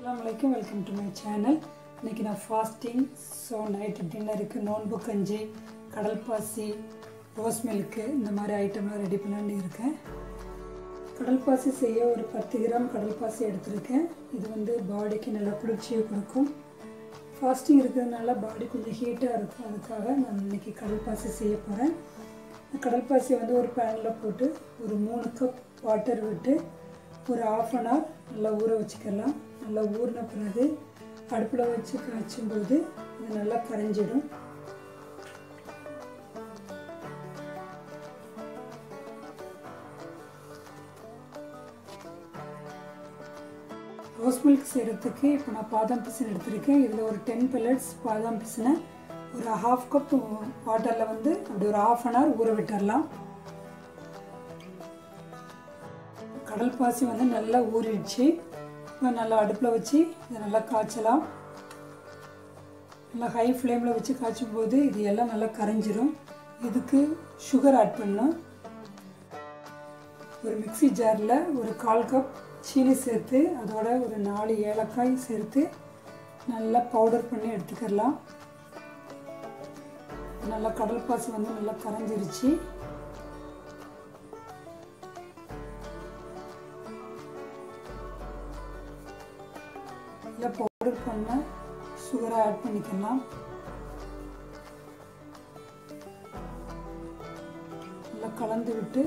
அஸ்ஸலாமு அலைக்கும் welcome to my channel இன்றைக்கி நான் ஃபாஸ்டிங் ஸோ நைட்டு டின்னருக்கு நோன்பு கஞ்சி கடல் பாசி ரோஸ் மில்க்கு இந்த மாதிரி ஐட்டம்லாம் ரெடி பண்ணலான்னு இருக்கேன் கடல் பாசி செய்ய ஒரு பத்து கிராம் கடல் பாசி எடுத்திருக்கேன் இது வந்து பாடிக்கு நல்ல குளிர்ச்சியை கொடுக்கும் ஃபாஸ்டிங் இருக்கிறதுனால பாடி கொஞ்சம் ஹீட்டாக இருக்கும் அதுக்காக நான் இன்றைக்கி கடல் பாசி செய்ய போகிறேன் கடல் பாசியை வந்து ஒரு பேனில் போட்டு ஒரு மூணு கப் வாட்டர் விட்டு ஒரு ஆஃப் அன் ஹவர் நல்லா ஊற வச்சுக்கலாம் நல்லா ஊறின பிறகு அடுப்பில் வச்சு காய்ச்சும்போது இது நல்லா கரைஞ்சிடும் ரோஸ் மில்க் செய்கிறதுக்கு இப்போ நான் பாதாம் பிசின் எடுத்திருக்கேன் இதில் ஒரு டென் pellets பாதாம் பிசினை ஒரு ஹாஃப் கப் வாட்டரில் வந்து அப்படி ஒரு ஆஃப் அன் ஹவர் ஊற விட்டுடலாம் கடல் பாசி வந்து நல்லா ஊறிடுச்சு இப்போ நல்லா அடுப்பில் வச்சு இதை நல்லா காய்ச்சலாம் நல்லா ஹை ஃப்ளேமில் வச்சு காய்ச்சும் போது இது எல்லாம் நல்லா கரைஞ்சிரும் இதுக்கு சுகர் ஆட் பண்ணணும் ஒரு மிக்ஸி ஜாரில் ஒரு கால் கப் சீனி சேர்த்து அதோட ஒரு நாலு ஏலக்காய் சேர்த்து நல்லா பவுடர் பண்ணி எடுத்துக்கிடலாம் நல்லா கடல் பாசி வந்து நல்லா கரைஞ்சிருச்சு இதில் பவுடர் பண்ண சுகரை ஆட் பண்ணிக்கலாம் நல்லா கலந்து விட்டு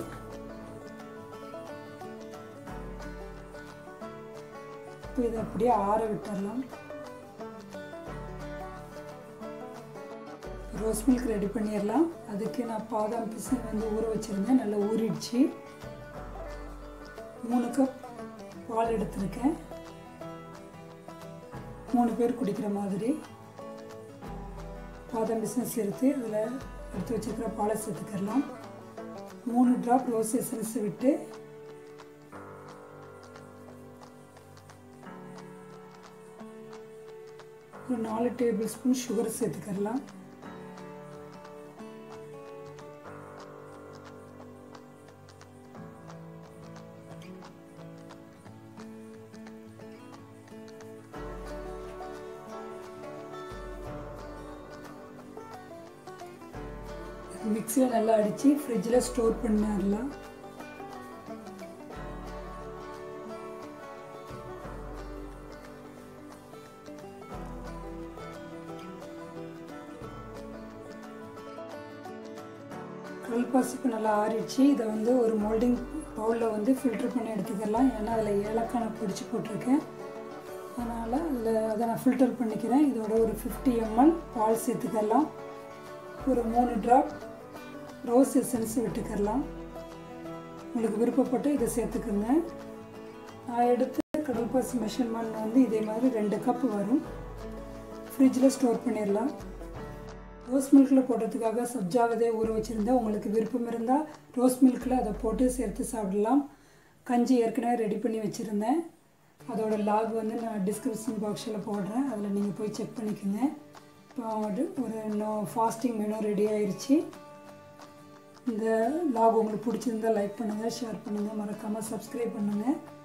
இப்போ இதை அப்படியே ஆற விட்டுடலாம் ரோஸ் மில்க் ரெடி பண்ணிடலாம் அதுக்கு நான் பாதாம் பிசன் வந்து ஊற வச்சுருந்தேன் நல்லா ஊறிடுச்சு மூணு கப் பால் எடுத்திருக்கேன் மூணு பேர் குடிக்கிற மாதிரி பாதாம் பிஸ்னஸ் சேர்த்து அதில் எடுத்து வச்சுருக்கிற பாலை சேர்த்துக்கலாம் மூணு ட்ராப் ரோஸ் எசன்ஸ் விட்டு ஒரு நாலு டேபிள் ஸ்பூன் சுகர் சேர்த்துக்கலாம் மிக்சியில் நல்லா அடித்து ஃப்ரிட்ஜில் ஸ்டோர் பண்ணிடலாம் கல்பாசிப்பு நல்லா ஆறிடுச்சு இதை வந்து ஒரு மோல்டிங் பவுலில் வந்து ஃபில்ட்ரு பண்ணி எடுத்துக்கலாம் ஏன்னா அதில் ஏலக்காய் நான் பிடிச்சி போட்டிருக்கேன் அதனால் அதில் அதை நான் ஃபில்டர் பண்ணிக்கிறேன் இதோட ஒரு ஃபிஃப்டி எம்எல் பால் சேர்த்துக்கலாம் ஒரு மூணு ட்ராப் ரோஸ் எசன்ஸ் விட்டுக்கலாம் உங்களுக்கு விருப்பப்பட்டு இதை சேர்த்துக்குங்க நான் எடுத்து கடல்பாசி மெஷர்மெண்ட் வந்து இதே மாதிரி ரெண்டு கப் வரும் ஃப்ரிட்ஜில் ஸ்டோர் பண்ணிடலாம் ரோஸ் மில்கில் போடுறதுக்காக சப்ஜா விதையை ஊற வச்சுருந்தேன் உங்களுக்கு விருப்பம் இருந்தால் ரோஸ் மில்கில் அதை போட்டு சேர்த்து சாப்பிடலாம் கஞ்சி ஏற்கனவே ரெடி பண்ணி வச்சுருந்தேன் அதோட லாக் வந்து நான் டிஸ்கிரிப்ஷன் பாக்ஸில் போடுறேன் அதில் நீங்கள் போய் செக் பண்ணிக்கோங்க இப்போ ஒரு நோ ஃபாஸ்டிங் மெனு ரெடி ஆயிடுச்சு இந்த லாக் உங்களுக்கு பிடிச்சிருந்தா லைக் பண்ணுங்கள் ஷேர் பண்ணுங்கள் மறக்காமல் சப்ஸ்கிரைப் பண்ணுங்கள்